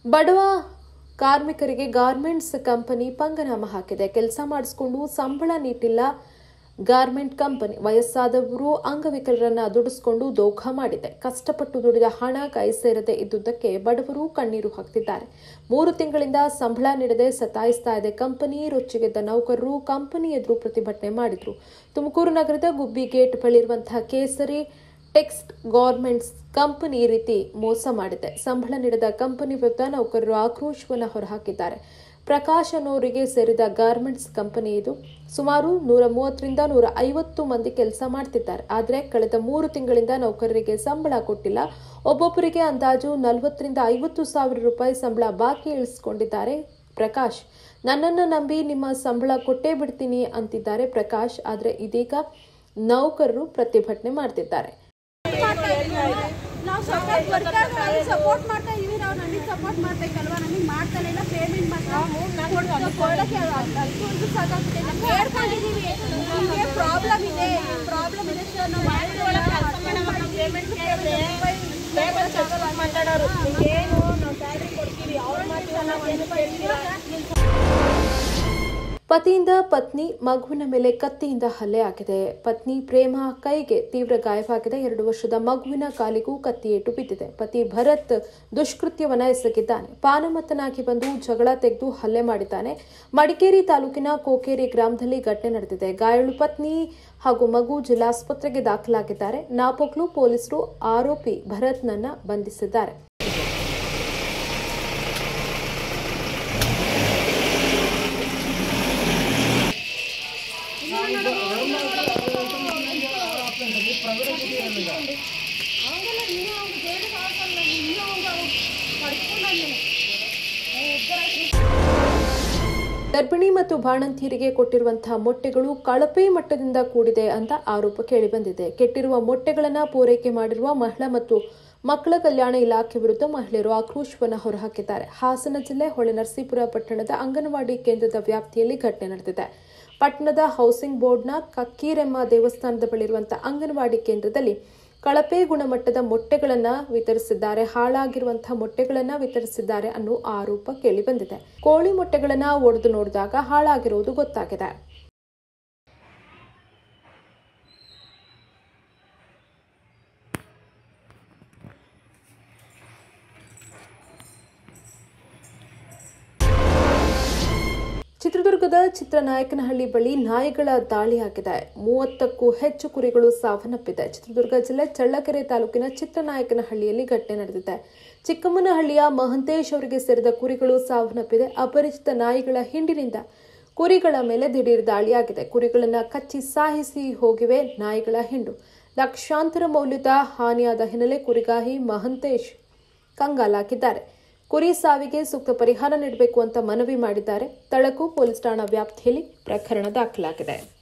ಬಡವ ಕಾರ್ಮಿಕರಿಗೆ garments company ಪಂಗನಾಮ ಹಾಕಿದೆ ಕೆಲಸ ಮಾಡಿಸ್ಕೊಂಡು ಸಂಬಳ ನೀಟಿಲ್ಲ ಗಾರ್ಮೆಂಟ್ ಕಂಪನಿ ವಯಸ್ಸಾದವರು ಅಂಗವಿಕಲರನ್ನ ದುಡಿಸ್ಕೊಂಡು ದೋಖ ಮಾಡಿದೆ ಕಷ್ಟಪಟ್ಟು ದುಡಿದ ಹಣ ಕೈ ಸೇರದೆ ಇದ್ದುದಕ್ಕೆ ಬಡವರು ಕಣ್ಣೀರು ಹಾಕ್ತಿದ್ದಾರೆ ಮೂರು ತಿಂಗಳಿಂದ ಸಂಬಳ ನೀಡದೆ ಸತಾಯಿಸ್ತಾ ಇದೆ ಕಂಪನಿ ರೊಚ್ಚಿಗೆದ್ದ ನೌಕರರು ಕಂಪನಿ ಎದುರು ಪ್ರತಿಭಟನೆ ಮಾಡಿದ್ರು ತುಮಕೂರು ನಗರದ ಗುಬ್ಬಿ ಗೇಟ್ ಬಳಿರುವಂತಹ ಕೇಸರಿ ಟೆಕ್ಸ್ಟ್ ಗೌರ್ಮೆಂಟ್ಸ್ ಕಂಪನಿ ಈ ರೀತಿ ಮೋಸ ಮಾಡಿದೆ ಸಂಬಳ ನೀಡದ ಕಂಪನಿ ವಿರುದ್ಧ ನೌಕರರು ಆಕ್ರೋಶವನ್ನು ಹೊರಹಾಕಿದ್ದಾರೆ ಪ್ರಕಾಶ್ ಅನ್ನೋರಿಗೆ ಸೇರಿದ ಗಾರ್ಮೆಂಟ್ಸ್ ಕಂಪನಿ ಇದು ಸುಮಾರು ನೂರ ಮೂವತ್ತರಿಂದ ನೂರ ಐವತ್ತು ಮಂದಿ ಕೆಲಸ ಮಾಡ್ತಿದ್ದಾರೆ ಆದರೆ ಕಳೆದ ಮೂರು ತಿಂಗಳಿಂದ ನೌಕರರಿಗೆ ಸಂಬಳ ಕೊಟ್ಟಿಲ್ಲ ಒಬ್ಬೊಬ್ಬರಿಗೆ ಅಂದಾಜು ನಲವತ್ತರಿಂದ ಐವತ್ತು ಸಾವಿರ ರೂಪಾಯಿ ಸಂಬಳ ಬಾಕಿ ಇಳಿಸ್ಕೊಂಡಿದ್ದಾರೆ ಪ್ರಕಾಶ್ ನನ್ನನ್ನು ನಂಬಿ ನಿಮ್ಮ ಸಂಬಳ ಕೊಟ್ಟೇ ಬಿಡ್ತೀನಿ ಅಂತಿದ್ದಾರೆ ಪ್ರಕಾಶ್ ಆದರೆ ಇದೀಗ ನೌಕರರು ಪ್ರತಿಭಟನೆ ಮಾಡ್ತಿದ್ದಾರೆ ನಾವು ಸಪೋರ್ಟ್ ವರ್ಕರ್ ಸಪೋರ್ಟ್ ಮಾಡ್ತಾ ಇದೀವಿ ನಾವು ನಮಗೆ ಸಪೋರ್ಟ್ ಮಾಡ್ಬೇಕಲ್ವಾ ನಮಗೆ ಮಾಡ್ತಾನೆ ಇಲ್ಲ ಪೇಮೆಂಟ್ ಮಾತ್ರ ಕೊಡೋಕ್ಕೆ ಅಷ್ಟು ಸಾಕಾಗ್ತದೆ ನಾವು ಹೇಳ್ಕೊಂಡಿದ್ದೀವಿ ನಿಮಗೆ ಪ್ರಾಬ್ಲಮ್ ಇದೆ ಪ್ರಾಬ್ಲಮ್ ಇದೆ ಸರ್ ನಾವು ಪೇಮೆಂಟ್ ಮಾತಾಡೋರು ಏನು ನಾವು ಸ್ಯಾಲ್ರಿ ಕೊಡ್ತೀವಿ ಅವ್ರ ಮಾತು ನಾವು ಏನು ಕೇಳ್ತೀರಾ ಪತಿಯಿಂದ ಪತ್ನಿ ಮಗುವಿನ ಮೇಲೆ ಕತ್ತಿಯಿಂದ ಹಲ್ಲೆ ಆಗಿದೆ ಪತ್ನಿ ಪ್ರೇಮ ಕೈಗೆ ತೀವ್ರ ಗಾಯವಾಗಿದೆ ಎರಡು ವರ್ಷದ ಮಗುವಿನ ಕಾಲಿಗೂ ಕತ್ತಿಯೇಟು ಬಿದ್ದಿದೆ ಪತಿ ಭರತ್ ದುಷ್ಕೃತ್ಯವನ್ನ ಎಸಗಿದ್ದಾನೆ ಪಾನಮತ್ತನಾಗಿ ಬಂದು ಜಗಳ ತೆಗೆದು ಹಲ್ಲೆ ಮಾಡಿದ್ದಾನೆ ಮಡಿಕೇರಿ ತಾಲೂಕಿನ ಕೋಕೇರಿ ಗ್ರಾಮದಲ್ಲಿ ಘಟನೆ ನಡೆದಿದೆ ಗಾಯಾಳು ಪತ್ನಿ ಹಾಗೂ ಮಗು ಜಿಲ್ಲಾಸ್ಪತ್ರೆಗೆ ದಾಖಲಾಗಿದ್ದಾರೆ ನಾಪೋಕ್ಲು ಪೊಲೀಸರು ಆರೋಪಿ ಭರತ್ನನ್ನ ಬಂಧಿಸಿದ್ದಾರೆ ಗರ್ಭಿಣಿ ಮತ್ತು ಬಾಣಂತಿಯರಿಗೆ ಕೊಟ್ಟಿರುವಂತಹ ಮೊಟ್ಟೆಗಳು ಕಳಪೆ ಮಟ್ಟದಿಂದ ಕೂಡಿದೆ ಅಂತ ಆರೋಪ ಕೇಳಿಬಂದಿದೆ ಕೆಟ್ಟಿರುವ ಮೊಟ್ಟೆಗಳನ್ನು ಪೂರೈಕೆ ಮಾಡಿರುವ ಮಹಿಳಾ ಮತ್ತು ಮಕ್ಕಳ ಕಲ್ಯಾಣ ಇಲಾಖೆ ವಿರುದ್ಧ ಮಹಿಳೆಯರು ಆಕ್ರೋಶವನ್ನು ಹೊರಹಾಕಿದ್ದಾರೆ ಹಾಸನ ಜಿಲ್ಲೆ ಹೊಳೆನರಸೀಪುರ ಪಟ್ಟಣದ ಅಂಗನವಾಡಿ ಕೇಂದ್ರದ ವ್ಯಾಪ್ತಿಯಲ್ಲಿ ಘಟನೆ ನಡೆದಿದೆ ಪಟ್ಟಣದ ಹೌಸಿಂಗ್ ಬೋರ್ಡ್ನ ಕಕ್ಕೀರೆಮ್ಮ ದೇವಸ್ಥಾನದ ಬಳಿರುವಂತಹ ಅಂಗನವಾಡಿ ಕೇಂದ್ರದಲ್ಲಿ ಕಳಪೆ ಗುಣಮಟ್ಟದ ಮೊಟ್ಟೆಗಳನ್ನ ವಿತರಿಸಿದ್ದಾರೆ ಹಾಳಾಗಿರುವಂತಹ ಮೊಟ್ಟೆಗಳನ್ನ ವಿತರಿಸಿದ್ದಾರೆ ಅನ್ನೋ ಆರೋಪ ಕೇಳಿಬಂದಿದೆ ಕೋಳಿ ಮೊಟ್ಟೆಗಳನ್ನ ಒಡೆದು ನೋಡಿದಾಗ ಹಾಳಾಗಿರುವುದು ಗೊತ್ತಾಗಿದೆ ಚಿತ್ರದುರ್ಗದ ಚಿತ್ರನಾಯಕನಹಳ್ಳಿ ಬಳಿ ನಾಯಿಗಳ ದಾಳಿಯಾಗಿದೆ ಮೂವತ್ತಕ್ಕೂ ಹೆಚ್ಚು ಕುರಿಗಳು ಸಾವನ್ನಪ್ಪಿದೆ ಚಿತ್ರದುರ್ಗ ಜಿಲ್ಲೆ ಚಳ್ಳಕೆರೆ ತಾಲೂಕಿನ ಚಿತ್ರನಾಯಕನಹಳ್ಳಿಯಲ್ಲಿ ಘಟನೆ ನಡೆದಿದೆ ಚಿಕ್ಕಮ್ಮನಹಳ್ಳಿಯ ಮಹಂತೇಶ್ ಅವರಿಗೆ ಸೇರಿದ ಕುರಿಗಳು ಸಾವನ್ನಪ್ಪಿದೆ ಅಪರಿಚಿತ ನಾಯಿಗಳ ಹಿಂಡಿನಿಂದ ಕುರಿಗಳ ಮೇಲೆ ದಿಢೀರ್ ದಾಳಿಯಾಗಿದೆ ಕುರಿಗಳನ್ನ ಕಚ್ಚಿ ಸಾಯಿಸಿ ಹೋಗಿವೆ ನಾಯಿಗಳ ಹಿಂಡು ಲಕ್ಷಾಂತರ ಮೌಲ್ಯದ ಹಾನಿಯಾದ ಹಿನ್ನೆಲೆ ಕುರಿಗಾಹಿ ಮಹಂತೇಶ್ ಕಂಗಾಲಾಗಿದ್ದಾರೆ ಕುರಿ ಸಾವಿಗೆ ಸೂಕ್ತ ಪರಿಹಾರ ನೀಡಬೇಕು ಅಂತ ಮನವಿ ಮಾಡಿದ್ದಾರೆ ತಳಕು ಪೊಲೀಸ್ ಠಾಣಾ ವ್ಯಾಪ್ತಿಯಲ್ಲಿ ಪ್ರಕರಣ ದಾಖಲಾಗಿದೆ